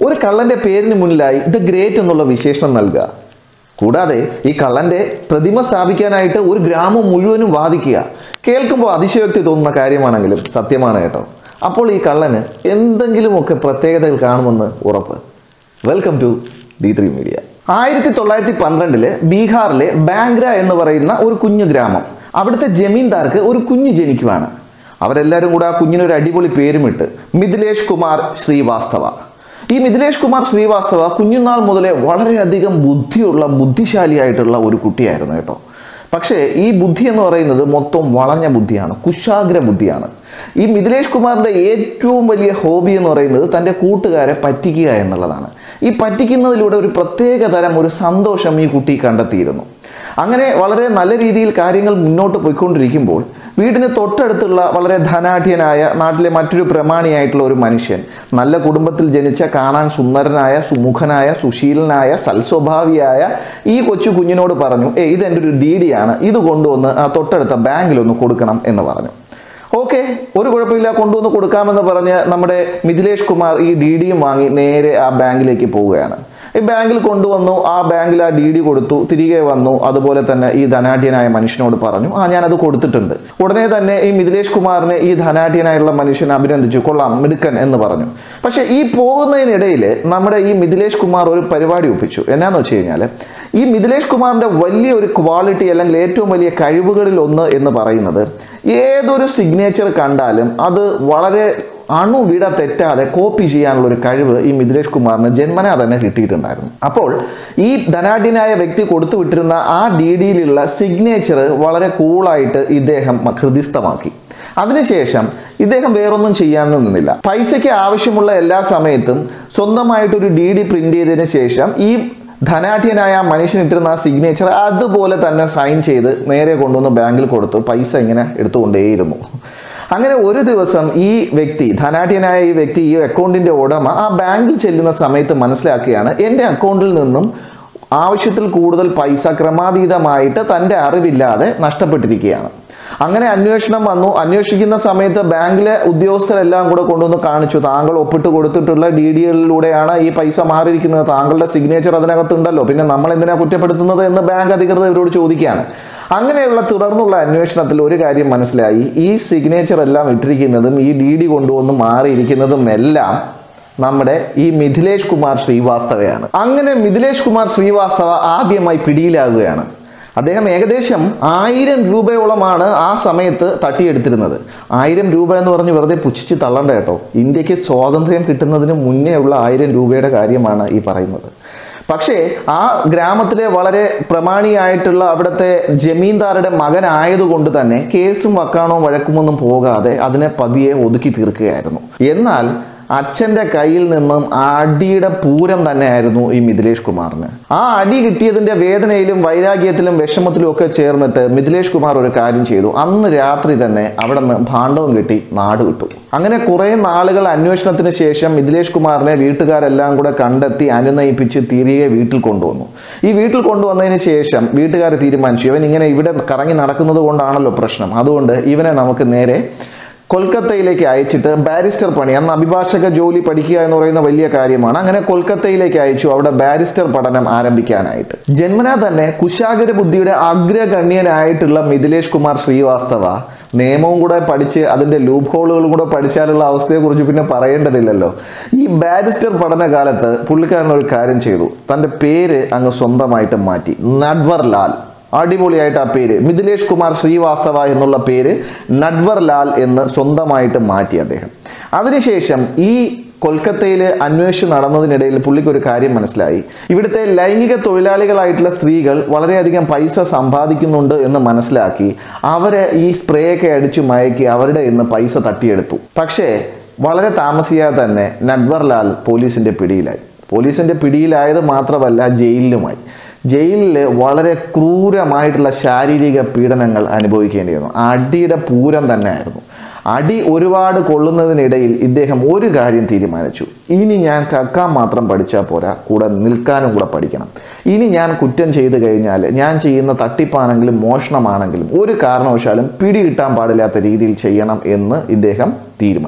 ഒരു കള്ളന്റെ പേരിന് മുന്നിലായി ദ ഗ്രേറ്റ് എന്നുള്ള വിശേഷണം നൽകുക കൂടാതെ ഈ കള്ളന്റെ പ്രതിമ സ്ഥാപിക്കാനായിട്ട് ഒരു ഗ്രാമം മുഴുവനും വാദിക്കുക കേൾക്കുമ്പോൾ അതിശയോക്തി തോന്നുന്ന കാര്യമാണെങ്കിലും സത്യമാണ് കേട്ടോ അപ്പോൾ ഈ കള്ളന് എന്തെങ്കിലുമൊക്കെ പ്രത്യേകതകൾ കാണുമെന്ന് ഉറപ്പ് welcome to D three media ആയിരത്തി തൊള്ളായിരത്തി പന്ത്രണ്ടില് ബീഹാറിലെ ബാങ്ക്ര എന്ന് പറയുന്ന ഒരു കുഞ്ഞു ഗ്രാമം അവിടുത്തെ ജമീന്ദാർക്ക് ഒരു കുഞ്ഞ് ജനിക്കുവാണ് അവരെല്ലാവരും കൂടെ ആ കുഞ്ഞിനൊരു അടിപൊളി പേരുമിട്ട് മിഥിലേഷ് കുമാർ ശ്രീവാസ്തവ ഈ മിഥിലേഷ് കുമാർ ശ്രീവാസ്തവ കുഞ്ഞുനാൾ മുതലേ വളരെയധികം ബുദ്ധിയുള്ള ബുദ്ധിശാലിയായിട്ടുള്ള ഒരു കുട്ടിയായിരുന്നു കേട്ടോ പക്ഷേ ഈ ബുദ്ധി എന്ന് പറയുന്നത് മൊത്തം വളഞ്ഞ ബുദ്ധിയാണ് കുശാഗ്ര ബുദ്ധിയാണ് ഈ മിഥിലേഷ് കുമാറിൻ്റെ ഏറ്റവും വലിയ ഹോബി എന്ന് പറയുന്നത് തൻ്റെ കൂട്ടുകാരെ പറ്റിക്കുക എന്നുള്ളതാണ് ഈ പറ്റിക്കുന്നതിലൂടെ ഒരു പ്രത്യേക തരം ഒരു സന്തോഷം ഈ കുട്ടി കണ്ടെത്തിയിരുന്നു അങ്ങനെ വളരെ നല്ല രീതിയിൽ കാര്യങ്ങൾ മുന്നോട്ട് പോയിക്കൊണ്ടിരിക്കുമ്പോൾ വീടിന് തൊട്ടടുത്തുള്ള വളരെ ധനാഢ്യനായ നാട്ടിലെ മറ്റൊരു പ്രമാണിയായിട്ടുള്ള ഒരു മനുഷ്യൻ നല്ല കുടുംബത്തിൽ ജനിച്ച കാണാൻ സുന്ദരനായ സുമുഖനായ സുശീലനായ സൽസ്വഭാവിയായ ഈ കൊച്ചു കുഞ്ഞിനോട് പറഞ്ഞു ഏ ഇതെൻ്റെ ഒരു ഡി ഡിയാണ് ഇത് കൊണ്ടുവന്ന് ആ തൊട്ടടുത്ത ബാങ്കിലൊന്ന് കൊടുക്കണം എന്ന് പറഞ്ഞു ഓക്കെ ഒരു കുഴപ്പമില്ല കൊണ്ടുവന്ന് കൊടുക്കാമെന്ന് പറഞ്ഞ് നമ്മുടെ മിഥിലേഷ് കുമാർ ഈ ഡി ഡിയും വാങ്ങി നേരെ ആ ബാങ്കിലേക്ക് പോവുകയാണ് ഈ ബാങ്കിൽ കൊണ്ടുവന്നു ആ ബാങ്കിൽ ആ ഡി ഡി കൊടുത്തു തിരികെ വന്നു അതുപോലെ തന്നെ ഈ ധനാഢ്യനായ മനുഷ്യനോട് പറഞ്ഞു ആ ഞാനത് കൊടുത്തിട്ടുണ്ട് ഉടനെ തന്നെ ഈ മിഥിലേഷ് കുമാറിനെ ഈ ധനാഢ്യനായുള്ള മനുഷ്യൻ അഭിനന്ദിച്ചു കൊള്ളാം മിടുക്കൻ എന്ന് പറഞ്ഞു പക്ഷേ ഈ പോകുന്നതിനിടയിൽ നമ്മുടെ ഈ മിഥിലേഷ് കുമാർ ഒരു പരിപാടി ഒപ്പിച്ചു എന്നാന്ന് വെച്ച് കഴിഞ്ഞാൽ ഈ മിഥിലേഷ് കുമാറിന്റെ വലിയ ഒരു ക്വാളിറ്റി അല്ലെങ്കിൽ ഏറ്റവും വലിയ കഴിവുകളിൽ ഒന്ന് എന്ന് പറയുന്നത് ഏതൊരു സിഗ്നേച്ചർ കണ്ടാലും അത് വളരെ അണുവിട തെറ്റാതെ കോപ്പി ചെയ്യാനുള്ള ഒരു കഴിവ് ഈ മിഥിലേഷ് കുമാറിന് ജന്മനാ തന്നെ കിട്ടിയിട്ടുണ്ടായിരുന്നു അപ്പോൾ ഈ ധനാഢ്യനായ വ്യക്തി കൊടുത്തു വിട്ടിരുന്ന ആ ഡി ഡിയിലുള്ള സിഗ്നേച്ചർ വളരെ കൂളായിട്ട് ഇദ്ദേഹം ഹൃദിസ്ഥമാക്കി അതിനുശേഷം ഇദ്ദേഹം വേറൊന്നും ചെയ്യാനൊന്നും നിന്നില്ല പൈസയ്ക്ക് ആവശ്യമുള്ള എല്ലാ സമയത്തും സ്വന്തമായിട്ടൊരു ഡി ഡി പ്രിന്റ് ചെയ്തതിന് ശേഷം ഈ ധനാഢ്യനായ ആ മനുഷ്യൻ ഇട്ടിരുന്ന ആ സിഗ്നേച്ചർ അതുപോലെ തന്നെ സൈൻ ചെയ്ത് നേരെ കൊണ്ടുവന്ന് ബാങ്കിൽ കൊടുത്തു പൈസ ഇങ്ങനെ എടുത്തുകൊണ്ടേയിരുന്നു അങ്ങനെ ഒരു ദിവസം ഈ വ്യക്തി ധനാഢ്യനായ ഈ വ്യക്തി ഈ അക്കൗണ്ടിന്റെ ഉടമ ആ ബാങ്കിൽ ചെല്ലുന്ന സമയത്ത് മനസ്സിലാക്കുകയാണ് എൻ്റെ അക്കൗണ്ടിൽ നിന്നും ആവശ്യത്തിൽ കൂടുതൽ പൈസ ക്രമാതീതമായിട്ട് തൻ്റെ അറിവില്ലാതെ നഷ്ടപ്പെട്ടിരിക്കുകയാണ് അങ്ങനെ അന്വേഷണം വന്നു അന്വേഷിക്കുന്ന സമയത്ത് ബാങ്കിലെ ഉദ്യോഗസ്ഥരെല്ലാം കൂടെ കൊണ്ടുവന്ന് കാണിച്ചു താങ്കൾ ഒപ്പിട്ട് കൊടുത്തിട്ടുള്ള ഡി ഡികളിലൂടെയാണ് ഈ പൈസ മാറിയിരിക്കുന്നത് താങ്കളുടെ സിഗ്നേച്ചർ അതിനകത്തുണ്ടല്ലോ പിന്നെ നമ്മൾ എന്തിനാ കുറ്റപ്പെടുത്തുന്നത് എന്ന് ബാങ്ക് അധികൃതർ ഇവരോട് ചോദിക്കുകയാണ് അങ്ങനെയുള്ള തുടർന്നുള്ള അന്വേഷണത്തിൽ ഒരു കാര്യം മനസ്സിലായി ഈ സിഗ്നേച്ചർ എല്ലാം ഇട്ടിരിക്കുന്നതും ഈ ഡി ഡി കൊണ്ടുവന്ന് മാറിയിരിക്കുന്നതും എല്ലാം നമ്മുടെ ഈ മിഥിലേഷ് കുമാർ ശ്രീവാസ്തവയാണ് അങ്ങനെ മിഥിലേഷ് കുമാർ ശ്രീവാസ്തവ ആദ്യമായി പിടിയിലാകുകയാണ് അദ്ദേഹം ഏകദേശം ആയിരം രൂപയോളമാണ് ആ സമയത്ത് തട്ടിയെടുത്തിരുന്നത് ആയിരം രൂപ എന്ന് പറഞ്ഞ് വെറുതെ പുച്ഛിച്ച് തള്ളണ്ട കേട്ടോ ഇന്ത്യക്ക് സ്വാതന്ത്ര്യം കിട്ടുന്നതിന് മുന്നേ ഉള്ള ആയിരം രൂപയുടെ കാര്യമാണ് ഈ പറയുന്നത് പക്ഷേ ആ ഗ്രാമത്തിലെ വളരെ പ്രമാണിയായിട്ടുള്ള അവിടുത്തെ ജമീന്ദാരുടെ മകനായതുകൊണ്ട് തന്നെ കേസും വക്കാണോ വഴക്കുമൊന്നും പോകാതെ അതിനെ പതിയെ ഒതുക്കി തീർക്കുകയായിരുന്നു എന്നാൽ അച്ഛൻ്റെ കയ്യിൽ നിന്നും അടിയുടെ പൂരം തന്നെയായിരുന്നു ഈ മിഥിലേഷ് കുമാറിന് ആ അടി കിട്ടിയതിൻ്റെ വേദനയിലും വൈരാഗ്യത്തിലും വിഷമത്തിലും ഒക്കെ ചേർന്നിട്ട് മിഥിലേഷ് കുമാർ ഒരു കാര്യം ചെയ്തു അന്ന് രാത്രി തന്നെ അവിടെ നിന്ന് ഭാണ്ഡവും കെട്ടി നാട് വിട്ടു അങ്ങനെ കുറേ നാളുകൾ അന്വേഷണത്തിന് ശേഷം മിഥിലേഷ് കുമാറിനെ വീട്ടുകാരെല്ലാം കൂടെ കണ്ടെത്തി അനുനയിപ്പിച്ച് തിരികെ വീട്ടിൽ കൊണ്ടുവന്നു ഈ വീട്ടിൽ കൊണ്ടുവന്നതിന് ശേഷം വീട്ടുകാർ തീരുമാനിച്ചു ഇവൻ ഇങ്ങനെ ഇവിടെ കറങ്ങി നടക്കുന്നത് കൊണ്ടാണല്ലോ പ്രശ്നം അതുകൊണ്ട് ഇവനെ നമുക്ക് നേരെ കൊൽക്കത്തയിലേക്ക് അയച്ചിട്ട് ബാരിസ്റ്റർ പണി അന്ന് അഭിഭാഷക ജോലി പഠിക്കുക എന്ന് പറയുന്ന വലിയ കാര്യമാണ് അങ്ങനെ കൊൽക്കത്തയിലേക്ക് അയച്ചു അവിടെ ബാരിസ്റ്റർ പഠനം ആരംഭിക്കാനായിട്ട് ജന്മനാ തന്നെ കുശാഗര ബുദ്ധിയുടെ അഗ്രഗണ്യനായിട്ടുള്ള മിഥിലേഷ് കുമാർ ശ്രീവാസ്തവ നിയമവും കൂടെ പഠിച്ച് അതിൻ്റെ ലൂപ്പ് ഹോളുകളും കൂടെ പഠിച്ചാലുള്ള അവസ്ഥയെക്കുറിച്ച് പിന്നെ പറയേണ്ടതില്ലല്ലോ ഈ ബാരിസ്റ്റർ പഠനകാലത്ത് പുള്ളിക്കാരൻ ഒരു കാര്യം ചെയ്തു തൻ്റെ പേര് അങ്ങ് സ്വന്തമായിട്ട് മാറ്റി നഡ്വർ ലാൽ അടിപൊളിയായിട്ട് ആ പേര് മിഥിലേഷ് കുമാർ ശ്രീവാസ്തവ എന്നുള്ള പേര് നഡ്വർ ലാൽ എന്ന് സ്വന്തമായിട്ട് മാറ്റി അദ്ദേഹം അതിനുശേഷം ഈ കൊൽക്കത്തയിൽ അന്വേഷണം നടന്നതിനിടയിൽ പുള്ളിക്ക് ഒരു കാര്യം മനസ്സിലായി ഇവിടുത്തെ ലൈംഗിക തൊഴിലാളികളായിട്ടുള്ള സ്ത്രീകൾ വളരെയധികം പൈസ സമ്പാദിക്കുന്നുണ്ട് എന്ന് മനസ്സിലാക്കി അവരെ ഈ സ്പ്രേ ഒക്കെ അടിച്ചു മയക്കി അവരുടെ ഇന്ന് പൈസ തട്ടിയെടുത്തു പക്ഷേ വളരെ താമസിയാതെ തന്നെ നഡ്വർലാൽ പോലീസിന്റെ പിടിയിലായി പോലീസിന്റെ പിടിയിലായത് മാത്രമല്ല ജയിലിലുമായി ജയിലിൽ വളരെ ക്രൂരമായിട്ടുള്ള ശാരീരിക പീഡനങ്ങൾ അനുഭവിക്കേണ്ടി വന്നു അടിയുടെ പൂരം തന്നെയായിരുന്നു അടി ഒരുപാട് കൊള്ളുന്നതിനിടയിൽ ഇദ്ദേഹം ഒരു കാര്യം തീരുമാനിച്ചു ഇനി ഞാൻ കക്കാൻ മാത്രം പഠിച്ചാൽ പോരാ കൂടെ നിൽക്കാനും കൂടെ പഠിക്കണം ഇനി ഞാൻ കുറ്റം ചെയ്തു കഴിഞ്ഞാൽ ഞാൻ ചെയ്യുന്ന തട്ടിപ്പാണെങ്കിലും മോഷണമാണെങ്കിലും ഒരു കാരണവശാലും പിടികിട്ടാൻ പാടില്ലാത്ത രീതിയിൽ ചെയ്യണം എന്ന് ഇദ്ദേഹം തീരുമാനിച്ചു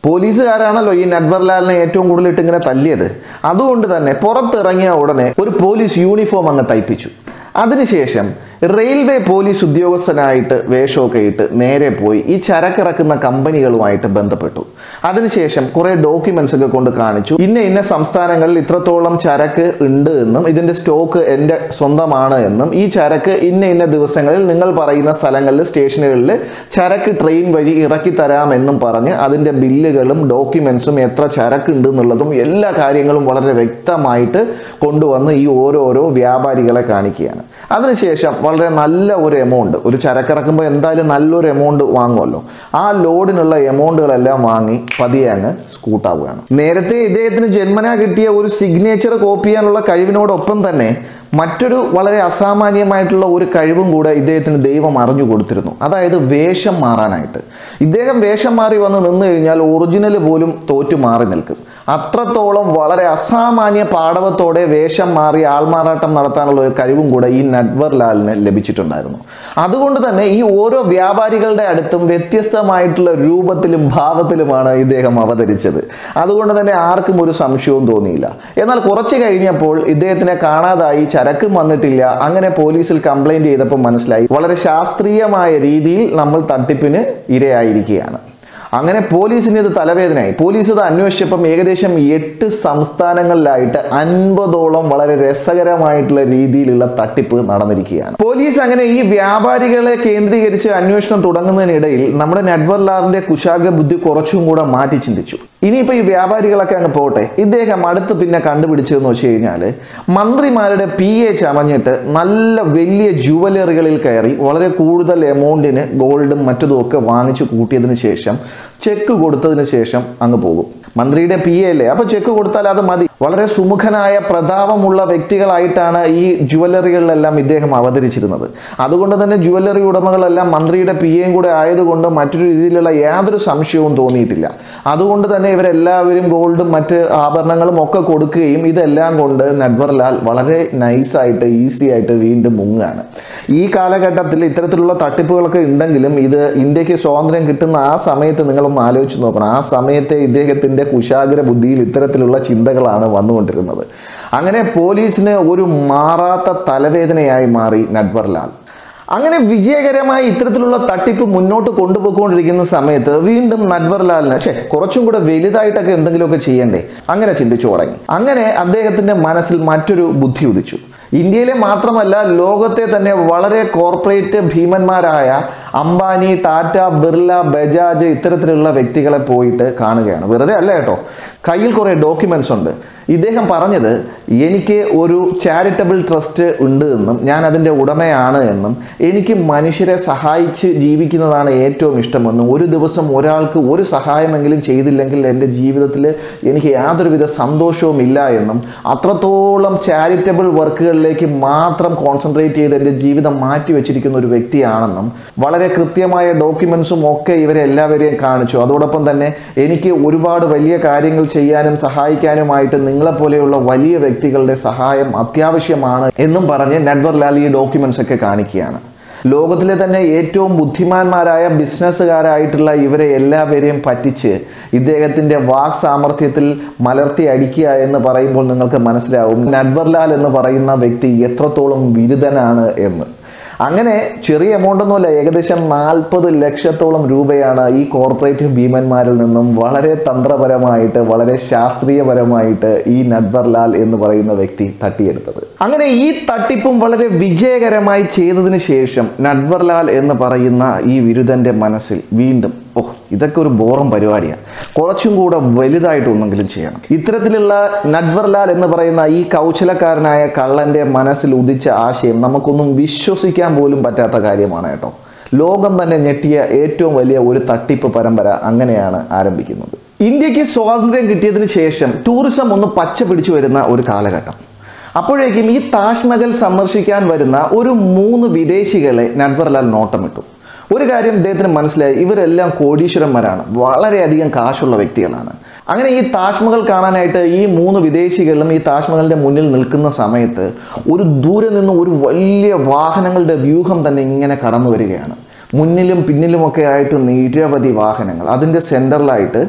പോലീസുകാരാണല്ലോ ഈ നട്വർലാലിനെ ഏറ്റവും കൂടുതൽ ഇട്ട് ഇങ്ങനെ തല്ലിയത് അതുകൊണ്ട് തന്നെ പുറത്തിറങ്ങിയ ഉടനെ ഒരു പോലീസ് യൂണിഫോം അങ്ങ് തയ്പ്പിച്ചു അതിനുശേഷം റെയിൽവേ പോലീസ് ഉദ്യോഗസ്ഥനായിട്ട് വേഷമൊക്കെ ഇട്ട് നേരെ പോയി ഈ ചരക്കിറക്കുന്ന കമ്പനികളുമായിട്ട് ബന്ധപ്പെട്ടു അതിനുശേഷം കുറേ ഡോക്യുമെന്റ്സ് ഒക്കെ കൊണ്ട് കാണിച്ചു ഇന്ന ഇന്ന സംസ്ഥാനങ്ങളിൽ ഇത്രത്തോളം ചരക്ക് ഉണ്ട് എന്നും ഇതിന്റെ സ്റ്റോക്ക് എൻ്റെ സ്വന്തമാണ് എന്നും ഈ ചരക്ക് ഇന്ന ഇന്ന ദിവസങ്ങളിൽ നിങ്ങൾ പറയുന്ന സ്ഥലങ്ങളിൽ സ്റ്റേഷനുകളിൽ ചരക്ക് ട്രെയിൻ വഴി ഇറക്കി തരാമെന്നും പറഞ്ഞ് അതിൻ്റെ ബില്ലുകളും ഡോക്യുമെന്റ്സും എത്ര ചരക്കുണ്ട് എന്നുള്ളതും എല്ലാ കാര്യങ്ങളും വളരെ വ്യക്തമായിട്ട് കൊണ്ടുവന്ന് ഈ ഓരോരോ വ്യാപാരികളെ കാണിക്കുകയാണ് അതിനുശേഷം വളരെ നല്ല ഒരു എമൗണ്ട് ഒരു ചരക്കിറക്കുമ്പോൾ എന്തായാലും നല്ലൊരു എമൗണ്ട് വാങ്ങുമല്ലോ ആ ലോഡിനുള്ള എമൗണ്ടുകളെല്ലാം വാങ്ങി പതിയെ അങ്ങ് സ്കൂട്ടാവുകയാണ് നേരത്തെ ഇദ്ദേഹത്തിന് ജന്മനാ കിട്ടിയ ഒരു സിഗ്നേച്ചർ കോപ്പി ചെയ്യാനുള്ള കഴിവിനോടൊപ്പം തന്നെ മറ്റൊരു വളരെ അസാമാന്യമായിട്ടുള്ള ഒരു കഴിവും കൂടെ ഇദ്ദേഹത്തിന് ദൈവം അറിഞ്ഞു കൊടുത്തിരുന്നു അതായത് വേഷം മാറാനായിട്ട് ഇദ്ദേഹം വേഷം മാറി വന്ന് നിന്ന് കഴിഞ്ഞാൽ ഒറിജിനൽ പോലും തോറ്റു മാറി നിൽക്കും അത്രത്തോളം വളരെ അസാമാന്യ പാടവത്തോടെ വേഷം മാറി ആൾമാറാട്ടം നടത്താനുള്ള ഒരു കഴിവും കൂടെ ഈ നട്വർലാലിന് ലഭിച്ചിട്ടുണ്ടായിരുന്നു അതുകൊണ്ട് തന്നെ ഈ ഓരോ വ്യാപാരികളുടെ അടുത്തും വ്യത്യസ്തമായിട്ടുള്ള രൂപത്തിലും ഭാവത്തിലുമാണ് ഇദ്ദേഹം അവതരിച്ചത് അതുകൊണ്ട് തന്നെ ആർക്കും ഒരു സംശയവും തോന്നിയില്ല എന്നാൽ കുറച്ച് കഴിഞ്ഞപ്പോൾ ഇദ്ദേഹത്തിനെ കാണാതായി ചരക്കും വന്നിട്ടില്ല അങ്ങനെ പോലീസിൽ കംപ്ലൈന്റ് ചെയ്തപ്പോൾ മനസ്സിലായി വളരെ ശാസ്ത്രീയമായ രീതിയിൽ നമ്മൾ തട്ടിപ്പിന് ഇരയായിരിക്കുകയാണ് അങ്ങനെ പോലീസിന് ഇത് തലവേദനയായി പോലീസ് ഇത് അന്വേഷിച്ചപ്പം ഏകദേശം എട്ട് സംസ്ഥാനങ്ങളിലായിട്ട് അൻപതോളം വളരെ രസകരമായിട്ടുള്ള രീതിയിലുള്ള തട്ടിപ്പ് നടന്നിരിക്കുകയാണ് പോലീസ് അങ്ങനെ ഈ വ്യാപാരികളെ കേന്ദ്രീകരിച്ച് അന്വേഷണം തുടങ്ങുന്നതിനിടയിൽ നമ്മുടെ നെറ്റ്വർലാറിന്റെ കുശാഗ ബുദ്ധി കുറച്ചും കൂടെ മാറ്റി ചിന്തിച്ചു ഇനിയിപ്പോൾ ഈ വ്യാപാരികളൊക്കെ അങ്ങ് പോട്ടെ ഇദ്ദേഹം അടുത്ത് പിന്നെ കണ്ടുപിടിച്ചതെന്ന് വെച്ച് കഴിഞ്ഞാൽ മന്ത്രിമാരുടെ പി എ ചമഞ്ഞിട്ട് നല്ല വലിയ ജുവലറികളിൽ കയറി വളരെ കൂടുതൽ എമൗണ്ടിന് ഗോൾഡും മറ്റതും ഒക്കെ വാങ്ങിച്ചു കൂട്ടിയതിന് ശേഷം ചെക്ക് കൊടുത്തതിന് ശേഷം അങ്ങ് പോകും മന്ത്രിയുടെ പി എ അല്ലേ അപ്പൊ ചെക്ക് കൊടുത്താൽ അത് മതി വളരെ സുമുഖനായ പ്രതാപമുള്ള വ്യക്തികളായിട്ടാണ് ഈ ജുവലറികളിലെല്ലാം ഇദ്ദേഹം അവതരിച്ചിരുന്നത് അതുകൊണ്ട് തന്നെ ജുവലറി ഉടമകളെല്ലാം മന്ത്രിയുടെ പി എയും കൂടെ ആയതുകൊണ്ട് മറ്റൊരു രീതിയിലുള്ള യാതൊരു സംശയവും തോന്നിയിട്ടില്ല അതുകൊണ്ട് തന്നെ ഇവരെല്ലാവരും ഗോൾഡും മറ്റ് ആഭരണങ്ങളും ഒക്കെ കൊടുക്കുകയും ഇതെല്ലാം കൊണ്ട് നട്വർലാൽ വളരെ നൈസായിട്ട് ഈസി ആയിട്ട് വീണ്ടും മുങ്ങുകയാണ് ഈ കാലഘട്ടത്തിൽ ഇത്തരത്തിലുള്ള തട്ടിപ്പുകളൊക്കെ ഉണ്ടെങ്കിലും ഇത് ഇന്ത്യക്ക് സ്വാതന്ത്ര്യം കിട്ടുന്ന ആ സമയത്ത് നിങ്ങളൊന്ന് ആലോചിച്ച് നോക്കണം ആ സമയത്തെ ഇദ്ദേഹത്തിന്റെ കുശാഗ്ര ബുദ്ധിയിൽ ഇത്തരത്തിലുള്ള ചിന്തകളാണ് വന്നുകൊണ്ടിരുന്നത് അങ്ങനെ പോലീസിന് ഒരു മാറാത്ത തലവേദനയായി മാറി നട്വർലാൽ അങ്ങനെ വിജയകരമായി ഇത്തരത്തിലുള്ള തട്ടിപ്പ് മുന്നോട്ട് കൊണ്ടുപോയിക്കൊണ്ടിരിക്കുന്ന സമയത്ത് വീണ്ടും നട്വർലാലിന് ഛേ കുറച്ചും കൂടെ വലുതായിട്ടൊക്കെ എന്തെങ്കിലുമൊക്കെ ചെയ്യണ്ടേ അങ്ങനെ ചിന്തിച്ചു തുടങ്ങി അങ്ങനെ അദ്ദേഹത്തിന്റെ മനസ്സിൽ മറ്റൊരു ബുദ്ധി ഉദിച്ചു ഇന്ത്യയിലെ മാത്രമല്ല ലോകത്തെ തന്നെ വളരെ കോർപ്പറേറ്റ് ഭീമന്മാരായ അംബാനി ടാറ്റ ബിർല ബജാജ് ഇത്തരത്തിലുള്ള വ്യക്തികളെ പോയിട്ട് കാണുകയാണ് വെറുതെ അല്ല കേട്ടോ കയ്യിൽ കുറേ ഡോക്യുമെന്റ്സ് ഉണ്ട് ഇദ്ദേഹം പറഞ്ഞത് എനിക്ക് ഒരു ചാരിറ്റബിൾ ട്രസ്റ്റ് ഉണ്ട് എന്നും ഞാൻ അതിൻ്റെ ഉടമയാണ് എന്നും എനിക്ക് മനുഷ്യരെ സഹായിച്ച് ജീവിക്കുന്നതാണ് ഏറ്റവും ഇഷ്ടമെന്നും ഒരു ദിവസം ഒരാൾക്ക് ഒരു സഹായമെങ്കിലും ചെയ്തില്ലെങ്കിൽ എൻ്റെ ജീവിതത്തിൽ എനിക്ക് യാതൊരുവിധ സന്തോഷവും ഇല്ല എന്നും അത്രത്തോളം ചാരിറ്റബിൾ വർക്കുകളിലേക്ക് മാത്രം കോൺസെൻട്രേറ്റ് ചെയ്ത് എൻ്റെ ജീവിതം മാറ്റി വെച്ചിരിക്കുന്ന ഒരു വ്യക്തിയാണെന്നും വളരെ കൃത്യമായ ഡോക്യുമെൻസും ഒക്കെ ഇവരെ എല്ലാവരെയും കാണിച്ചു അതോടൊപ്പം തന്നെ എനിക്ക് ഒരുപാട് വലിയ കാര്യങ്ങൾ ചെയ്യാനും സഹായിക്കാനുമായിട്ട് നിങ്ങളെപ്പോലെയുള്ള വലിയ വ്യക്തികളുടെ സഹായം അത്യാവശ്യമാണ് എന്നും പറഞ്ഞ് നട്വർലാൽ ഈ ഡോക്യുമെന്റ്സ് ഒക്കെ കാണിക്കുകയാണ് ലോകത്തിലെ തന്നെ ഏറ്റവും ബുദ്ധിമാന്മാരായ ബിസിനസ്സുകാരായിട്ടുള്ള ഇവരെ എല്ലാവരെയും പറ്റിച്ച് ഇദ്ദേഹത്തിൻ്റെ വാക് സാമർഥ്യത്തിൽ മലർത്തി അടിക്കുക എന്ന് പറയുമ്പോൾ നിങ്ങൾക്ക് മനസ്സിലാവും നട്വർലാൽ എന്ന് പറയുന്ന വ്യക്തി എത്രത്തോളം ബിരുദനാണ് എന്ന് അങ്ങനെ ചെറിയ എമൗണ്ട് ഒന്നുമല്ല ഏകദേശം നാൽപ്പത് ലക്ഷത്തോളം രൂപയാണ് ഈ കോർപ്പറേറ്റ് ഭീമന്മാരിൽ നിന്നും വളരെ തന്ത്രപരമായിട്ട് വളരെ ശാസ്ത്രീയപരമായിട്ട് ഈ നട്വർലാൽ എന്ന് പറയുന്ന വ്യക്തി തട്ടിയെടുത്തത് അങ്ങനെ ഈ തട്ടിപ്പും വളരെ വിജയകരമായി ചെയ്തതിന് ശേഷം നട്വർലാൽ എന്ന് പറയുന്ന ഈ വിരുദ്ധന്റെ മനസ്സിൽ വീണ്ടും ഓ ഇതൊക്കെ ഒരു ബോറം പരിപാടിയാണ് കുറച്ചും കൂടെ വലുതായിട്ട് ഒന്നെങ്കിലും ചെയ്യണം ഇത്തരത്തിലുള്ള നട്വർലാൽ എന്ന് പറയുന്ന ഈ കൗശലക്കാരനായ കള്ളന്റെ മനസ്സിൽ ഉദിച്ച ആശയം നമുക്കൊന്നും വിശ്വസിക്കാൻ പോലും പറ്റാത്ത കാര്യമാണ് കേട്ടോ ലോകം തന്നെ ഞെട്ടിയ ഏറ്റവും വലിയ ഒരു തട്ടിപ്പ് പരമ്പര അങ്ങനെയാണ് ആരംഭിക്കുന്നത് ഇന്ത്യക്ക് സ്വാതന്ത്ര്യം കിട്ടിയതിന് ശേഷം ടൂറിസം ഒന്ന് പച്ച പിടിച്ചു വരുന്ന ഒരു കാലഘട്ടം അപ്പോഴേക്കും ഈ താജ്മഹൽ സന്ദർശിക്കാൻ വരുന്ന ഒരു മൂന്ന് വിദേശികളെ നട്വർലാൽ നോട്ടമിട്ടു ഒരു കാര്യം ഇദ്ദേഹത്തിന് മനസ്സിലായി ഇവരെല്ലാം കോടീശ്വരന്മാരാണ് വളരെയധികം കാശുള്ള വ്യക്തികളാണ് അങ്ങനെ ഈ താജ്മഹൽ കാണാനായിട്ട് ഈ മൂന്ന് വിദേശികളും ഈ താജ്മഹലിന്റെ മുന്നിൽ നിൽക്കുന്ന സമയത്ത് ഒരു ദൂരെ നിന്ന് ഒരു വലിയ വാഹനങ്ങളുടെ വ്യൂഹം തന്നെ ഇങ്ങനെ കടന്നു വരികയാണ് മുന്നിലും പിന്നിലുമൊക്കെ ആയിട്ട് നിരവധി വാഹനങ്ങൾ അതിൻ്റെ സെൻറ്ററിലായിട്ട്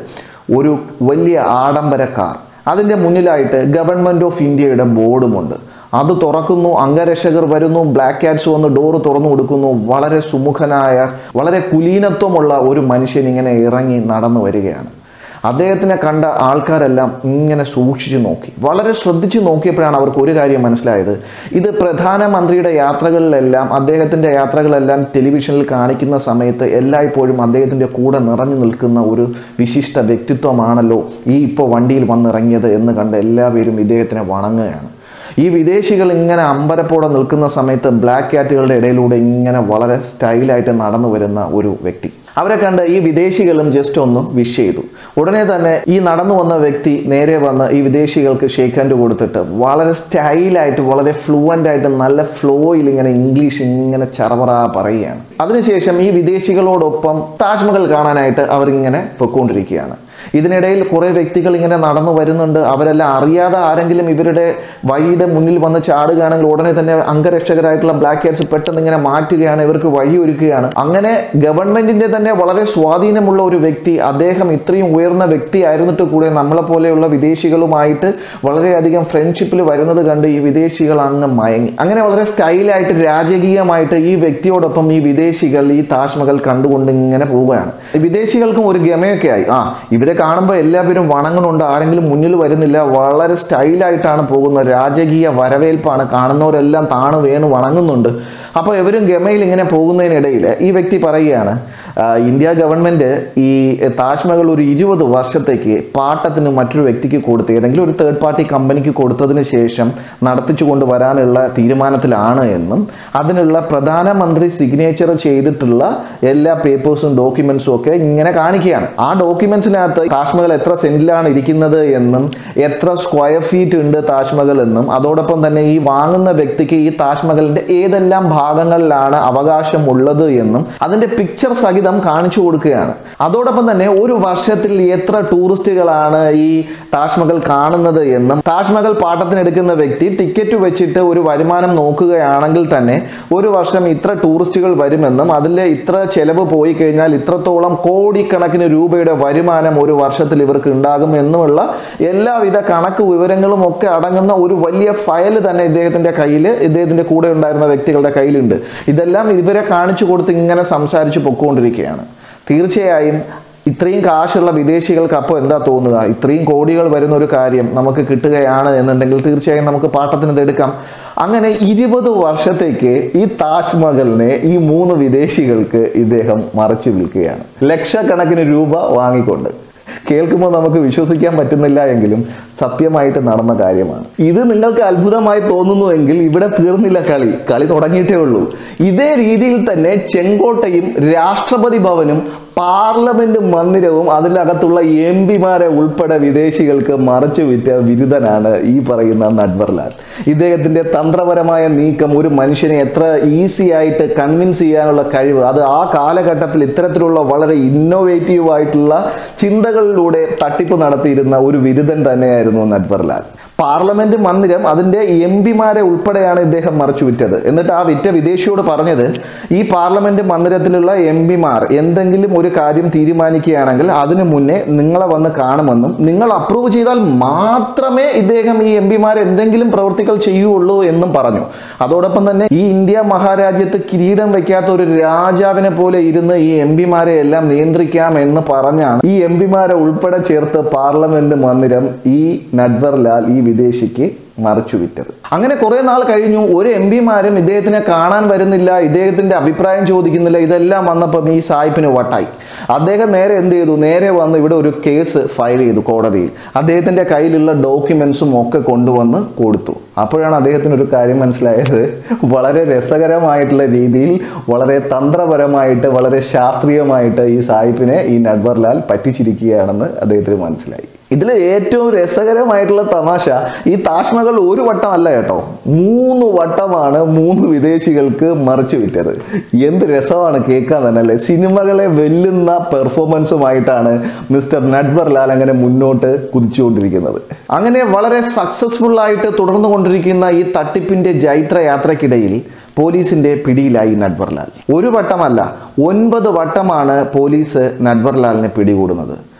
ഒരു വലിയ ആഡംബര കാർ അതിൻ്റെ മുന്നിലായിട്ട് ഗവൺമെൻറ് ഓഫ് ഇന്ത്യയുടെ ബോർഡുമുണ്ട് അത് തുറക്കുന്നു അംഗരക്ഷകർ വരുന്നു ബ്ലാക്ക് ക്യാറ്റ്സ് വന്ന് ഡോറ് തുറന്നു കൊടുക്കുന്നു വളരെ സുമുഖനായ വളരെ കുലീനത്വമുള്ള ഒരു മനുഷ്യൻ ഇങ്ങനെ ഇറങ്ങി നടന്നു വരികയാണ് അദ്ദേഹത്തിനെ കണ്ട ആൾക്കാരെല്ലാം ഇങ്ങനെ സൂക്ഷിച്ചു നോക്കി വളരെ ശ്രദ്ധിച്ചു നോക്കിയപ്പോഴാണ് അവർക്ക് ഒരു കാര്യം മനസ്സിലായത് ഇത് പ്രധാനമന്ത്രിയുടെ യാത്രകളിലെല്ലാം അദ്ദേഹത്തിൻ്റെ യാത്രകളെല്ലാം ടെലിവിഷനിൽ കാണിക്കുന്ന സമയത്ത് എല്ലായ്പ്പോഴും അദ്ദേഹത്തിൻ്റെ കൂടെ നിറഞ്ഞു നിൽക്കുന്ന ഒരു വിശിഷ്ട വ്യക്തിത്വമാണല്ലോ ഈ ഇപ്പോൾ വണ്ടിയിൽ വന്നിറങ്ങിയത് എന്ന് കണ്ട് എല്ലാവരും ഇദ്ദേഹത്തിനെ വണങ്ങുകയാണ് ഈ വിദേശികൾ ഇങ്ങനെ അമ്പരപ്പോടെ നിൽക്കുന്ന സമയത്ത് ബ്ലാക്ക് ക്യാറ്റുകളുടെ ഇടയിലൂടെ ഇങ്ങനെ വളരെ സ്റ്റൈലായിട്ട് നടന്നു വരുന്ന ഒരു വ്യക്തി അവരെ കണ്ട് ഈ വിദേശികളും ജസ്റ്റ് ഒന്ന് വിഷ് ചെയ്തു ഉടനെ തന്നെ ഈ നടന്നു വന്ന വ്യക്തി നേരെ വന്ന് ഈ വിദേശികൾക്ക് ഷേക്ക് ഹാൻഡ് കൊടുത്തിട്ട് വളരെ സ്റ്റൈലായിട്ട് വളരെ ഫ്ലുവൻ്റ് ആയിട്ട് നല്ല ഫ്ലോയിൽ ഇങ്ങനെ ഇംഗ്ലീഷ് ഇങ്ങനെ ചറവറ പറയുകയാണ് അതിനുശേഷം ഈ വിദേശികളോടൊപ്പം താജ്മഹൽ കാണാനായിട്ട് അവരിങ്ങനെ പൊയ്ക്കൊണ്ടിരിക്കുകയാണ് ഇതിനിടയിൽ കുറേ വ്യക്തികൾ ഇങ്ങനെ നടന്നു വരുന്നുണ്ട് അവരെല്ലാം അറിയാതെ ആരെങ്കിലും ഇവരുടെ വഴിയുടെ മുന്നിൽ വന്ന് ചാടുകയാണെങ്കിൽ ഉടനെ തന്നെ അംഗരക്ഷകരായിട്ടുള്ള ബ്ലാക്ക് ക്യാറ്റ്സ് പെട്ടെന്ന് ഇങ്ങനെ മാറ്റുകയാണ് ഇവർക്ക് വഴി ഒരുക്കുകയാണ് അങ്ങനെ ഗവൺമെന്റിന്റെ തന്നെ വളരെ സ്വാധീനമുള്ള ഒരു വ്യക്തി അദ്ദേഹം ഇത്രയും ഉയർന്ന വ്യക്തി ആയിരുന്നിട്ട് കൂടെ നമ്മളെ പോലെയുള്ള വിദേശികളുമായിട്ട് വളരെയധികം ഫ്രണ്ട്ഷിപ്പിൽ വരുന്നത് കണ്ട് ഈ വിദേശികൾ അങ്ങ് മയങ്ങി അങ്ങനെ വളരെ സ്റ്റൈലായിട്ട് രാജകീയമായിട്ട് ഈ വ്യക്തിയോടൊപ്പം ഈ വിദേശികൾ ഈ താജ്മഹൽ കണ്ടുകൊണ്ട് ഇങ്ങനെ പോവുകയാണ് ഈ വിദേശികൾക്കും ഒരു ഗമയൊക്കെ ആയി ആ ഇവരെ കാണുമ്പോൾ എല്ലാവരും വണങ്ങുന്നുണ്ട് ആരെങ്കിലും മുന്നിൽ വരുന്നില്ല വളരെ സ്റ്റൈലായിട്ടാണ് പോകുന്നത് രാജകീയ വരവേൽപ്പാണ് കാണുന്നവരെല്ലാം താണു വേണു വണങ്ങുന്നുണ്ട് അപ്പോൾ ഇവരും ഗമയിൽ ഇങ്ങനെ പോകുന്നതിനിടയിൽ ഈ വ്യക്തി പറയുകയാണ് "ആ, ഇന്ത്യ ഗവൺമെൻറ് ഈ താജ്മഹൽ ഒരു ഇരുപത് വർഷത്തേക്ക് പാട്ടത്തിന് മറ്റൊരു വ്യക്തിക്ക് കൊടുത്ത് ഏതെങ്കിലും ഒരു തേർഡ് പാർട്ടി കമ്പനിക്ക് കൊടുത്തതിന് ശേഷം നടത്തിച്ചു കൊണ്ടുവരാനുള്ള തീരുമാനത്തിലാണ് എന്നും അതിനുള്ള പ്രധാനമന്ത്രി സിഗ്നേച്ചർ ചെയ്തിട്ടുള്ള എല്ലാ പേപ്പേഴ്സും ഡോക്യുമെന്റ്സും ഒക്കെ ഇങ്ങനെ കാണിക്കുകയാണ് ആ ഡോക്യുമെന്റ്സിനകത്ത് താജ്മഹൽ എത്ര സെന്റിലാണ് ഇരിക്കുന്നത് എന്നും എത്ര സ്ക്വയർ ഫീറ്റ് ഉണ്ട് താജ്മഹൽ എന്നും അതോടൊപ്പം തന്നെ ഈ വാങ്ങുന്ന വ്യക്തിക്ക് ഈ താജ്മഹലിന്റെ ഏതെല്ലാം ഭാഗങ്ങളിലാണ് അവകാശമുള്ളത് എന്നും അതിന്റെ പിക്ചർ സഹിതം കാണിച്ചു കൊടുക്കുകയാണ് അതോടൊപ്പം തന്നെ ഒരു വർഷത്തിൽ എത്ര ടൂറിസ്റ്റുകളാണ് ഈ താജ്മഹൽ കാണുന്നത് എന്നും താജ്മഹൽ പാട്ടത്തിനെടുക്കുന്ന വ്യക്തി ടിക്കറ്റ് വെച്ചിട്ട് ഒരു വരുമാനം നോക്കുകയാണെങ്കിൽ തന്നെ ഒരു വർഷം ഇത്ര ടൂറിസ്റ്റുകൾ വരുമെന്നും അതിൽ ഇത്ര ചെലവ് പോയി കഴിഞ്ഞാൽ ഇത്രത്തോളം കോടിക്കണക്കിന് രൂപയുടെ വരുമാനം ഒരു വർഷത്തിൽ ഇവർക്ക് ഉണ്ടാകും എന്നുമുള്ള എല്ലാവിധ കണക്ക് വിവരങ്ങളും ഒക്കെ അടങ്ങുന്ന ഒരു വലിയ ഫയൽ തന്നെ ഇദ്ദേഹത്തിന്റെ കയ്യിൽ ഇദ്ദേഹത്തിന്റെ കൂടെ ഉണ്ടായിരുന്ന വ്യക്തികളുടെ കയ്യിലുണ്ട് ഇതെല്ലാം ഇവരെ കാണിച്ചു കൊടുത്ത് ഇങ്ങനെ സംസാരിച്ച് പൊക്കോണ്ടിരിക്കുകയാണ് തീർച്ചയായും ഇത്രയും കാശുള്ള വിദേശികൾക്ക് അപ്പോൾ എന്താ തോന്നുക ഇത്രയും കോടികൾ വരുന്ന ഒരു കാര്യം നമുക്ക് കിട്ടുകയാണ് എന്നുണ്ടെങ്കിൽ തീർച്ചയായും നമുക്ക് പാട്ടത്തിന് ഇത് എടുക്കാം അങ്ങനെ ഇരുപത് വർഷത്തേക്ക് ഈ താജ്മഹലിനെ ഈ മൂന്ന് വിദേശികൾക്ക് ഇദ്ദേഹം മറച്ചു വിൽക്കുകയാണ് ലക്ഷക്കണക്കിന് രൂപ വാങ്ങിക്കൊണ്ട് കേൾക്കുമ്പോൾ നമുക്ക് വിശ്വസിക്കാൻ പറ്റുന്നില്ല എങ്കിലും സത്യമായിട്ട് നടന്ന കാര്യമാണ് ഇത് നിങ്ങൾക്ക് അത്ഭുതമായി തോന്നുന്നുവെങ്കിൽ ഇവിടെ തീർന്നില്ല കളി കളി തുടങ്ങിയിട്ടേ ഉള്ളൂ ഇതേ രീതിയിൽ തന്നെ ചെങ്കോട്ടയും രാഷ്ട്രപതി ഭവനും പാർലമെന്റ് മന്ദിരവും അതിനകത്തുള്ള എം പിമാരെ ഉൾപ്പെടെ വിദേശികൾക്ക് മറച്ചു വിറ്റ ബിരുദനാണ് ഈ പറയുന്ന നട്വർലാൽ ഇദ്ദേഹത്തിന്റെ തന്ത്രപരമായ നീക്കം ഒരു മനുഷ്യനെ എത്ര ഈസി ആയിട്ട് കൺവിൻസ് ചെയ്യാനുള്ള കഴിവ് അത് ആ കാലഘട്ടത്തിൽ ഇത്തരത്തിലുള്ള വളരെ ഇന്നോവേറ്റീവ് ആയിട്ടുള്ള ചിന്തകളിലൂടെ തട്ടിപ്പ് നടത്തിയിരുന്ന ഒരു ബിരുദൻ തന്നെയായിരുന്നു നട്വർലാൽ പാർലമെന്റ് മന്ദിരം അതിന്റെ എം പിമാരെ ഉൾപ്പെടെയാണ് ഇദ്ദേഹം മറച്ചു വിറ്റത് എന്നിട്ട് ആ വിറ്റ വിദേശിയോട് പറഞ്ഞത് ഈ പാർലമെന്റ് മന്ദിരത്തിലുള്ള എം പിമാർ എന്തെങ്കിലും ഒരു കാര്യം തീരുമാനിക്കുകയാണെങ്കിൽ അതിനു മുന്നേ നിങ്ങളെ വന്ന് കാണുമെന്നും നിങ്ങൾ അപ്രൂവ് ചെയ്താൽ മാത്രമേ ഇദ്ദേഹം ഈ എം പിമാർ എന്തെങ്കിലും പ്രവൃത്തികൾ ചെയ്യുള്ളൂ എന്നും പറഞ്ഞു അതോടൊപ്പം തന്നെ ഈ ഇന്ത്യ മഹാരാജ്യത്ത് കിരീടം വയ്ക്കാത്ത ഒരു രാജാവിനെ പോലെ ഇരുന്ന് ഈ എം പിമാരെ എല്ലാം നിയന്ത്രിക്കാം എന്ന് പറഞ്ഞാണ് ഈ എം പിമാരെ ഉൾപ്പെടെ ചേർത്ത് പാർലമെന്റ് മന്ദിരം ഈ നട്വർലാൽ ഈ വിദേശിക്ക് മറിച്ചു വിറ്റത് അങ്ങനെ കുറെ നാൾ കഴിഞ്ഞു ഒരു എം പിമാരും ഇദ്ദേഹത്തിനെ കാണാൻ വരുന്നില്ല ഇദ്ദേഹത്തിന്റെ അഭിപ്രായം ചോദിക്കുന്നില്ല ഇതെല്ലാം വന്നപ്പം ഈ സായിപ്പിന് വട്ടായി അദ്ദേഹം നേരെ എന്ത് ചെയ്തു നേരെ വന്ന് ഇവിടെ ഒരു കേസ് ഫയൽ ചെയ്തു കോടതിയിൽ അദ്ദേഹത്തിന്റെ കയ്യിലുള്ള ഡോക്യുമെന്റ്സും ഒക്കെ കൊണ്ടുവന്ന് കൊടുത്തു അപ്പോഴാണ് അദ്ദേഹത്തിന് ഒരു കാര്യം മനസ്സിലായത് വളരെ രസകരമായിട്ടുള്ള രീതിയിൽ വളരെ തന്ത്രപരമായിട്ട് വളരെ ശാസ്ത്രീയമായിട്ട് ഈ സായിപ്പിനെ ഈ നട്വർലാൽ പറ്റിച്ചിരിക്കുകയാണെന്ന് അദ്ദേഹത്തിന് മനസ്സിലായി ഇതിൽ ഏറ്റവും രസകരമായിട്ടുള്ള തമാശ ഈ താജ്മഹൽ ഒരു വട്ടമല്ല കേട്ടോ മൂന്ന് വട്ടമാണ് മൂന്ന് വിദേശികൾക്ക് മറിച്ചു വിറ്റത് എന്ത് രസമാണ് കേൾക്കാൻ തന്നെ അല്ലേ സിനിമകളെ വെല്ലുന്ന പെർഫോമൻസുമായിട്ടാണ് മിസ്റ്റർ നട്വർലാൽ അങ്ങനെ മുന്നോട്ട് കുതിച്ചുകൊണ്ടിരിക്കുന്നത് അങ്ങനെ വളരെ സക്സസ്ഫുൾ ആയിട്ട് തുടർന്നു കൊണ്ടിരിക്കുന്ന ഈ തട്ടിപ്പിന്റെ ജൈത്ര യാത്രക്കിടയിൽ പോലീസിന്റെ പിടിയിലായി നട്വർലാൽ ഒരു വട്ടമല്ല ഒൻപത് വട്ടമാണ് പോലീസ് നട്വർലാലിനെ പിടികൂടുന്നത്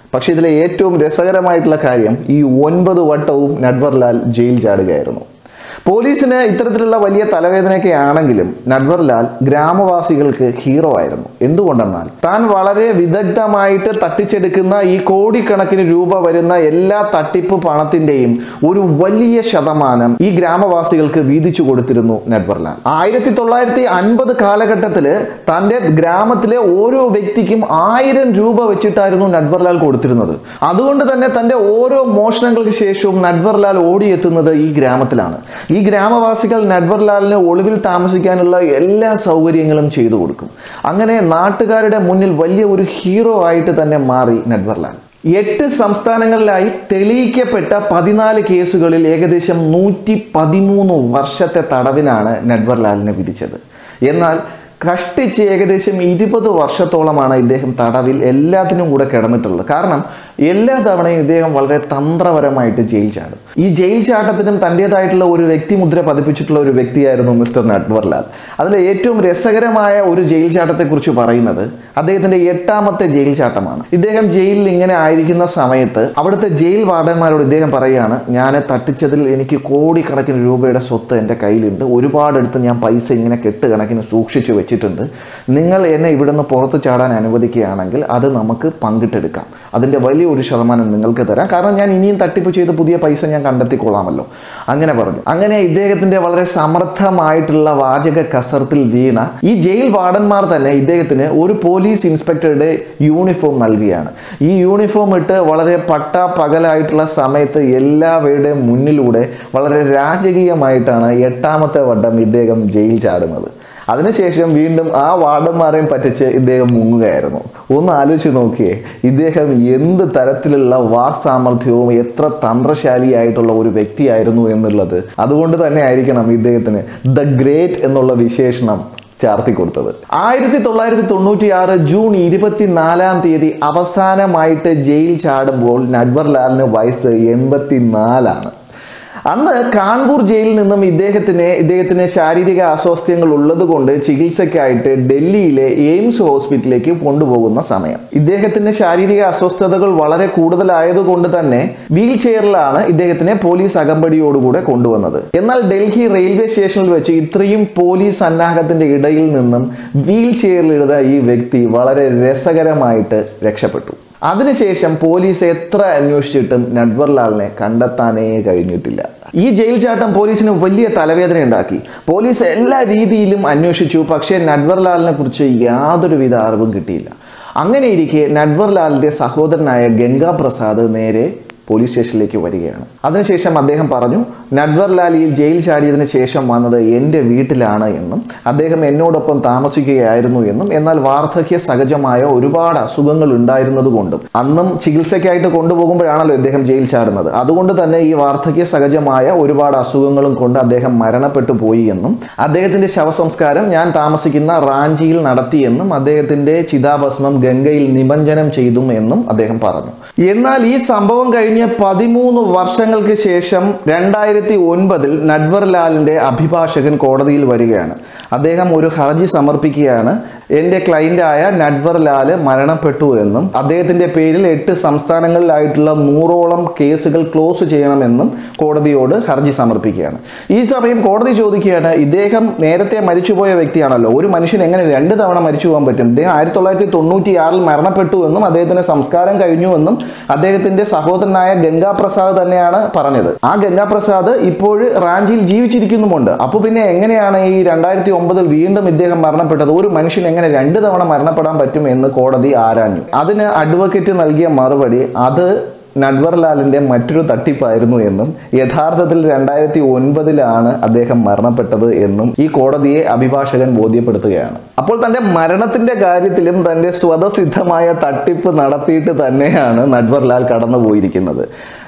പക്ഷേ ഇതിലെ ഏറ്റവും രസകരമായിട്ടുള്ള കാര്യം ഈ ഒൻപത് വട്ടവും നട്വർലാൽ ജയിൽ ചാടുകയായിരുന്നു പോലീസിന് ഇത്തരത്തിലുള്ള വലിയ തലവേദനയൊക്കെ ആണെങ്കിലും നട്വർലാൽ ഗ്രാമവാസികൾക്ക് ഹീറോ ആയിരുന്നു എന്തുകൊണ്ടെന്നാൽ താൻ വളരെ വിദഗ്ധമായിട്ട് തട്ടിച്ചെടുക്കുന്ന ഈ കോടിക്കണക്കിന് രൂപ വരുന്ന എല്ലാ തട്ടിപ്പ് പണത്തിന്റെയും ഒരു വലിയ ശതമാനം ഈ ഗ്രാമവാസികൾക്ക് വീതിച്ചു കൊടുത്തിരുന്നു നട്വർലാൽ ആയിരത്തി തൊള്ളായിരത്തി അൻപത് കാലഘട്ടത്തിൽ തൻ്റെ ഗ്രാമത്തിലെ ഓരോ വ്യക്തിക്കും ആയിരം രൂപ വെച്ചിട്ടായിരുന്നു നട്വർലാൽ കൊടുത്തിരുന്നത് അതുകൊണ്ട് തന്നെ തൻ്റെ ഓരോ മോഷണങ്ങൾക്ക് ശേഷവും നട്വർലാൽ ഓടിയെത്തുന്നത് ഈ ഗ്രാമത്തിലാണ് ഈ ഗ്രാമവാസികൾ നട്വർലാലിന് ഒളിവിൽ താമസിക്കാനുള്ള എല്ലാ സൗകര്യങ്ങളും ചെയ്തു കൊടുക്കും അങ്ങനെ നാട്ടുകാരുടെ മുന്നിൽ വലിയ ഒരു ഹീറോ ആയിട്ട് തന്നെ മാറി നട്വർലാൽ എട്ട് സംസ്ഥാനങ്ങളിലായി തെളിയിക്കപ്പെട്ട പതിനാല് കേസുകളിൽ ഏകദേശം നൂറ്റി പതിമൂന്ന് വർഷത്തെ തടവിനാണ് നട്വർലാലിനെ വിധിച്ചത് എന്നാൽ കഷ്ടിച്ച് ഏകദേശം ഇരുപത് വർഷത്തോളമാണ് ഇദ്ദേഹം തടവിൽ എല്ലാത്തിനും കൂടെ കിടന്നിട്ടുള്ളത് കാരണം എല്ലാ തവണയും ഇദ്ദേഹം വളരെ തന്ത്രപരമായിട്ട് ജയിൽ ചാടും ഈ ജയിൽ ചാട്ടത്തിനും തൻ്റെതായിട്ടുള്ള ഒരു വ്യക്തിമുദ്ര പതിപ്പിച്ചിട്ടുള്ള ഒരു വ്യക്തിയായിരുന്നു മിസ്റ്റർ നട്വർലാൽ അതിൽ ഏറ്റവും രസകരമായ ഒരു ജയിൽ ചാട്ടത്തെക്കുറിച്ച് പറയുന്നത് അദ്ദേഹത്തിന്റെ എട്ടാമത്തെ ജയിൽ ചാട്ടമാണ് ഇദ്ദേഹം ജയിലിൽ ഇങ്ങനെ ആയിരിക്കുന്ന സമയത്ത് അവിടുത്തെ ജയിൽ വാർഡന്മാരോട് ഇദ്ദേഹം പറയുകയാണ് ഞാൻ തട്ടിച്ചതിൽ എനിക്ക് കോടിക്കണക്കിന് രൂപയുടെ സ്വത്ത് എൻ്റെ കയ്യിലുണ്ട് ഒരുപാടെടുത്ത് ഞാൻ പൈസ ഇങ്ങനെ കെട്ടുകണക്കിന് സൂക്ഷിച്ചു വെച്ചിട്ടുണ്ട് നിങ്ങൾ എന്നെ ഇവിടുന്ന് പുറത്തു ചാടാൻ അനുവദിക്കുകയാണെങ്കിൽ അത് നമുക്ക് പങ്കിട്ടെടുക്കാം അതിൻ്റെ വലിയൊരു ശതമാനം നിങ്ങൾക്ക് തരാം കാരണം ഞാൻ ഇനിയും തട്ടിപ്പ് ചെയ്ത് പുതിയ പൈസ ഞാൻ കണ്ടെത്തിക്കൊള്ളാമല്ലോ അങ്ങനെ പറഞ്ഞു അങ്ങനെ ഇദ്ദേഹത്തിൻ്റെ വളരെ സമർത്ഥമായിട്ടുള്ള വാചക കസർത്തിൽ വീണ ഈ ജയിൽ വാർഡന്മാർ തന്നെ ഇദ്ദേഹത്തിന് ഒരു പോലീസ് ഇൻസ്പെക്ടറുടെ യൂണിഫോം നൽകുകയാണ് ഈ യൂണിഫോം ഇട്ട് വളരെ പട്ട പകലായിട്ടുള്ള സമയത്ത് എല്ലാവരുടെയും മുന്നിലൂടെ വളരെ രാജകീയമായിട്ടാണ് എട്ടാമത്തെ വട്ടം ഇദ്ദേഹം ജയിൽ ചാടുന്നത് അതിനുശേഷം വീണ്ടും ആ വാർഡന്മാരെയും പറ്റിച്ച് ഇദ്ദേഹം മുങ്ങുകയായിരുന്നു ഒന്ന് ആലോചിച്ച് നോക്കിയേ ഇദ്ദേഹം എന്ത് തരത്തിലുള്ള വാക് സാമർഥ്യവും എത്ര തന്ത്രശാലിയായിട്ടുള്ള ഒരു വ്യക്തിയായിരുന്നു എന്നുള്ളത് അതുകൊണ്ട് തന്നെ ആയിരിക്കണം ഇദ്ദേഹത്തിന് ദ ഗ്രേറ്റ് എന്നുള്ള വിശേഷണം ചാർത്തി കൊടുത്തത് ആയിരത്തി തൊള്ളായിരത്തി തൊണ്ണൂറ്റി ആറ് ജൂൺ ഇരുപത്തിനാലാം തീയതി അവസാനമായിട്ട് ജയിൽ ചാടുമ്പോൾ നട്വർലാലിന് വയസ്സ് എൺപത്തിനാലാണ് അന്ന് കാൺപൂർ ജയിലിൽ നിന്നും ഇദ്ദേഹത്തിന് ഇദ്ദേഹത്തിന് ശാരീരിക അസ്വാസ്ഥ്യങ്ങൾ ഉള്ളതുകൊണ്ട് ചികിത്സയ്ക്കായിട്ട് ഡൽഹിയിലെ എയിംസ് ഹോസ്പിറ്റലിലേക്ക് കൊണ്ടുപോകുന്ന സമയം ഇദ്ദേഹത്തിന് ശാരീരിക അസ്വസ്ഥതകൾ വളരെ കൂടുതലായതുകൊണ്ട് തന്നെ വീൽ ചെയറിലാണ് ഇദ്ദേഹത്തിനെ പോലീസ് അകമ്പടിയോടുകൂടെ കൊണ്ടുവന്നത് എന്നാൽ ഡൽഹി റെയിൽവേ സ്റ്റേഷനിൽ വെച്ച് ഇത്രയും പോലീസ് സന്നാഹത്തിന്റെ ഇടയിൽ നിന്നും വീൽ ചെയറിലിടുന്ന ഈ വ്യക്തി വളരെ രസകരമായിട്ട് രക്ഷപ്പെട്ടു അതിനുശേഷം പോലീസ് എത്ര അന്വേഷിച്ചിട്ടും നട്വർലാലിനെ കണ്ടെത്താനേ കഴിഞ്ഞിട്ടില്ല ഈ ജയിൽ ചാട്ടം പോലീസിന് വലിയ തലവേദന ഉണ്ടാക്കി പോലീസ് എല്ലാ രീതിയിലും അന്വേഷിച്ചു പക്ഷേ നട്വർലാലിനെ കുറിച്ച് യാതൊരുവിധ അറിവും കിട്ടിയില്ല അങ്ങനെ ഇരിക്കെ നട്വർലാലിന്റെ സഹോദരനായ ഗംഗാ പ്രസാദ് നേരെ പോലീസ് സ്റ്റേഷനിലേക്ക് വരികയാണ് അതിനുശേഷം അദ്ദേഹം പറഞ്ഞു നട്വർലാൽ ഈ ജയിൽ ചാടിയതിന് ശേഷം വന്നത് എൻ്റെ വീട്ടിലാണ് എന്നും അദ്ദേഹം എന്നോടൊപ്പം താമസിക്കുകയായിരുന്നു എന്നും എന്നാൽ വാർദ്ധക്യ സഹജമായ ഒരുപാട് അസുഖങ്ങൾ ഉണ്ടായിരുന്നതുകൊണ്ടും അന്നും ചികിത്സയ്ക്കായിട്ട് കൊണ്ടുപോകുമ്പോഴാണല്ലോ ഇദ്ദേഹം ജയിൽ ചാടുന്നത് അതുകൊണ്ട് തന്നെ ഈ വാർദ്ധക്യ സഹജമായ ഒരുപാട് അസുഖങ്ങളും കൊണ്ട് അദ്ദേഹം മരണപ്പെട്ടു പോയി എന്നും അദ്ദേഹത്തിന്റെ ശവസംസ്കാരം ഞാൻ താമസിക്കുന്ന റാഞ്ചിയിൽ നടത്തിയെന്നും അദ്ദേഹത്തിന്റെ ചിതാഭസ്മം ഗംഗയിൽ നിമഞ്ജനം ചെയ്തു എന്നും അദ്ദേഹം പറഞ്ഞു എന്നാൽ ഈ സംഭവം കഴിഞ്ഞ് പതിമൂന്ന് വർഷങ്ങൾക്ക് ശേഷം രണ്ടായിരത്തി ഒൻപതിൽ നട്വർലാലിന്റെ അഭിഭാഷകൻ കോടതിയിൽ വരികയാണ് അദ്ദേഹം ഒരു ഹർജി സമർപ്പിക്കുകയാണ് എൻ്റെ ക്ലൈൻ്റായ നട്വർലാൽ മരണപ്പെട്ടു എന്നും അദ്ദേഹത്തിൻ്റെ പേരിൽ എട്ട് സംസ്ഥാനങ്ങളിലായിട്ടുള്ള നൂറോളം കേസുകൾ ക്ലോസ് ചെയ്യണമെന്നും കോടതിയോട് ഹർജി സമർപ്പിക്കുകയാണ് ഈ സമയം കോടതി ചോദിക്കുകയാണ് ഇദ്ദേഹം നേരത്തെ മരിച്ചുപോയ വ്യക്തിയാണല്ലോ ഒരു മനുഷ്യൻ എങ്ങനെ രണ്ട് തവണ മരിച്ചു പോകാൻ പറ്റും ഇദ്ദേഹം ആയിരത്തി തൊള്ളായിരത്തി തൊണ്ണൂറ്റി ആറിൽ മരണപ്പെട്ടു എന്നും അദ്ദേഹത്തിന് സംസ്കാരം കഴിഞ്ഞു എന്നും അദ്ദേഹത്തിന്റെ സഹോദരനായ ഗംഗാപ്രസാദ് തന്നെയാണ് പറഞ്ഞത് ആ ഗംഗാപ്രസാദ് ഇപ്പോൾ റാഞ്ചിയിൽ ജീവിച്ചിരിക്കുന്നുമുണ്ട് അപ്പോൾ പിന്നെ എങ്ങനെയാണ് ഈ രണ്ടായിരത്തി ഒമ്പതിൽ വീണ്ടും ഇദ്ദേഹം മരണപ്പെട്ടത് ഒരു മനുഷ്യൻ എങ്ങനെ രണ്ട് തവണ മരണപ്പെടാൻ പറ്റും എന്ന് കോടതി ആരാഞ്ഞു അതിന് അഡ്വക്കേറ്റ് നൽകിയ മറുപടി അത് നട്വർലാലിന്റെ മറ്റൊരു തട്ടിപ്പായിരുന്നു എന്നും യഥാർത്ഥത്തിൽ രണ്ടായിരത്തി ഒൻപതിലാണ് അദ്ദേഹം മരണപ്പെട്ടത് എന്നും ഈ കോടതിയെ അഭിഭാഷകൻ ബോധ്യപ്പെടുത്തുകയാണ് അപ്പോൾ തന്റെ മരണത്തിന്റെ കാര്യത്തിലും തന്റെ സ്വതസിദ്ധമായ തട്ടിപ്പ് നടത്തിയിട്ട് തന്നെയാണ് നട്വർലാൽ കടന്നുപോയിരിക്കുന്നത്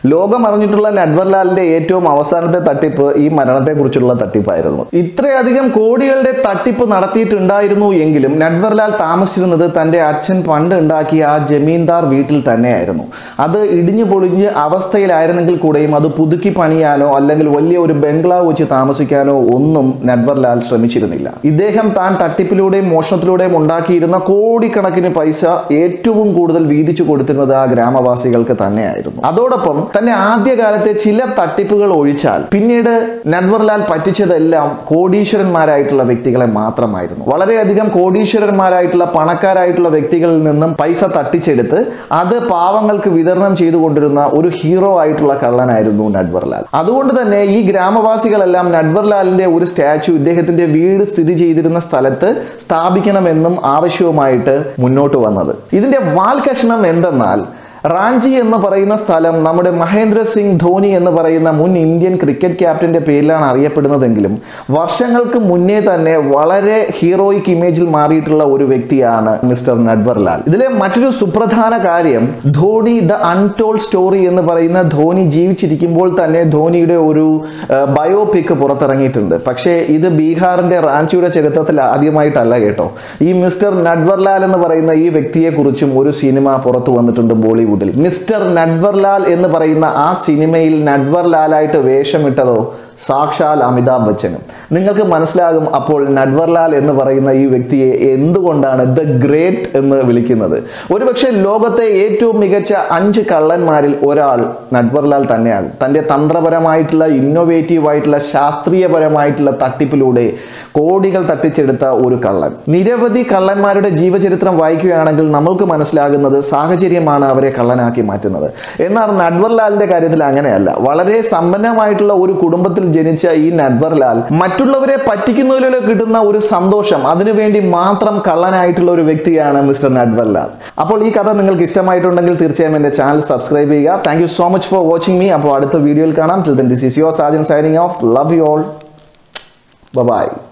ലോകം അറിഞ്ഞിട്ടുള്ള നട്വർലാലിന്റെ ഏറ്റവും അവസാനത്തെ തട്ടിപ്പ് ഈ മരണത്തെക്കുറിച്ചുള്ള തട്ടിപ്പായിരുന്നു ഇത്രയധികം കോടികളുടെ തട്ടിപ്പ് നടത്തിയിട്ടുണ്ടായിരുന്നു എങ്കിലും നട്വർലാൽ താമസിച്ചിരുന്നത് തന്റെ അച്ഛൻ പണ്ട് ഉണ്ടാക്കിയ ആ ജമീന്ദാർ വീട്ടിൽ തന്നെയായിരുന്നു അത് ഇടിഞ്ഞു പൊളിഞ്ഞ് അവസ്ഥയിലായിരുന്നെങ്കിൽ കൂടെയും അത് പുതുക്കി പണിയാനോ അല്ലെങ്കിൽ വലിയ ഒരു ബംഗ്ലാവ് വെച്ച് താമസിക്കാനോ ഒന്നും നട്വർലാൽ ശ്രമിച്ചിരുന്നില്ല ഇദ്ദേഹം താൻ തട്ടിപ്പിലൂടെയും മോഷണത്തിലൂടെയും ഉണ്ടാക്കിയിരുന്ന കോടിക്കണക്കിന് പൈസ ഏറ്റവും കൂടുതൽ വീതിച്ചു കൊടുത്തിരുന്നത് ആ ഗ്രാമവാസികൾക്ക് തന്നെയായിരുന്നു അതോടൊപ്പം തന്നെ ആദ്യകാലത്തെ ചില തട്ടിപ്പുകൾ ഒഴിച്ചാൽ പിന്നീട് നട്വർലാൽ പറ്റിച്ചതെല്ലാം കോടീശ്വരന്മാരായിട്ടുള്ള വ്യക്തികളെ മാത്രമായിരുന്നു വളരെയധികം കോടീശ്വരന്മാരായിട്ടുള്ള പണക്കാരായിട്ടുള്ള വ്യക്തികളിൽ നിന്നും പൈസ തട്ടിച്ചെടുത്ത് അത് പാവങ്ങൾക്ക് വിതരണം ചെയ്തുകൊണ്ടിരുന്ന ഒരു ഹീറോ ആയിട്ടുള്ള കള്ളനായിരുന്നു നട്വർലാൽ അതുകൊണ്ട് തന്നെ ഈ ഗ്രാമവാസികളെല്ലാം നട്വർലാലിന്റെ ഒരു സ്റ്റാച്ചു ഇദ്ദേഹത്തിന്റെ വീട് സ്ഥിതി ചെയ്തിരുന്ന സ്ഥലത്ത് സ്ഥാപിക്കണമെന്നും ആവശ്യവുമായിട്ട് മുന്നോട്ട് വന്നത് ഇതിന്റെ വാൽ കഷണം എന്തെന്നാൽ റാഞ്ചി എന്ന് പറയുന്ന സ്ഥലം നമ്മുടെ മഹേന്ദ്ര സിംഗ് ധോനി എന്ന് പറയുന്ന മുൻ ഇന്ത്യൻ ക്രിക്കറ്റ് ക്യാപ്റ്റന്റെ പേരിലാണ് അറിയപ്പെടുന്നതെങ്കിലും വർഷങ്ങൾക്ക് മുന്നേ തന്നെ വളരെ ഹീറോയിക് ഇമേജിൽ മാറിയിട്ടുള്ള ഒരു വ്യക്തിയാണ് മിസ്റ്റർ നട്വർലാൽ ഇതിലെ മറ്റൊരു സുപ്രധാന കാര്യം ധോണി ദ അൺടോൾഡ് സ്റ്റോറി എന്ന് പറയുന്ന ധോനി ജീവിച്ചിരിക്കുമ്പോൾ തന്നെ ധോനിയുടെ ഒരു ബയോപിക് പുറത്തിറങ്ങിയിട്ടുണ്ട് പക്ഷേ ഇത് ബീഹാറിന്റെ റാഞ്ചിയുടെ ചരിത്രത്തിൽ ആദ്യമായിട്ടല്ല കേട്ടോ ഈ മിസ്റ്റർ നട്വർലാൽ എന്ന് പറയുന്ന ഈ വ്യക്തിയെക്കുറിച്ചും ഒരു സിനിമ പുറത്തു വന്നിട്ടുണ്ട് ബോളിവുഡിൽ മിസ്റ്റർ നട്വർലാൽ എന്ന് പറയുന്ന ആ സിനിമയിൽ നട്വർലാലായിട്ട് വേഷമിട്ടതോ സാക്ഷാൽ അമിതാഭ് ബച്ചനും നിങ്ങൾക്ക് മനസ്സിലാകും അപ്പോൾ നട്വർലാൽ എന്ന് പറയുന്ന ഈ വ്യക്തിയെ എന്തുകൊണ്ടാണ് ദ ഗ്രേറ്റ് എന്ന് വിളിക്കുന്നത് ഒരുപക്ഷെ ലോകത്തെ ഏറ്റവും മികച്ച അഞ്ച് കള്ളന്മാരിൽ ഒരാൾ നട്വർലാൽ തന്നെയാകും തൻ്റെ തന്ത്രപരമായിട്ടുള്ള ഇന്നോവേറ്റീവ് ആയിട്ടുള്ള ശാസ്ത്രീയപരമായിട്ടുള്ള തട്ടിപ്പിലൂടെ കോടികൾ തട്ടിച്ചെടുത്ത ഒരു കള്ളൻ നിരവധി കള്ളന്മാരുടെ ജീവചരിത്രം വായിക്കുകയാണെങ്കിൽ നമ്മൾക്ക് മനസ്സിലാകുന്നത് സാഹചര്യമാണ് അവരെ കള്ളനാക്കി മാറ്റുന്നത് എന്നാൽ നട്വർലാലിന്റെ കാര്യത്തിൽ അങ്ങനെയല്ല വളരെ സമ്പന്നമായിട്ടുള്ള ഒരു കുടുംബത്തിൽ ജനിച്ച ഈ നട്വർലാൽ മറ്റുള്ളവരെ പറ്റിക്കുന്നതിലൂടെ കിട്ടുന്ന ഒരു സന്തോഷം അതിനുവേണ്ടി മാത്രം കള്ളനായിട്ടുള്ള ഒരു വ്യക്തിയാണ് മിസ്റ്റർ നട്വർലാൽ അപ്പോൾ ഈ കഥ നിങ്ങൾക്ക് ഇഷ്ടമായിട്ടുണ്ടെങ്കിൽ തീർച്ചയായും എൻ്റെ ചാനൽ സബ്സ്ക്രൈബ് ചെയ്യുക thank you so much for watching me അപ്പോൾ അടുത്ത വീഡിയോയിൽ കാണാം till then this is your Sajan signing off love you all by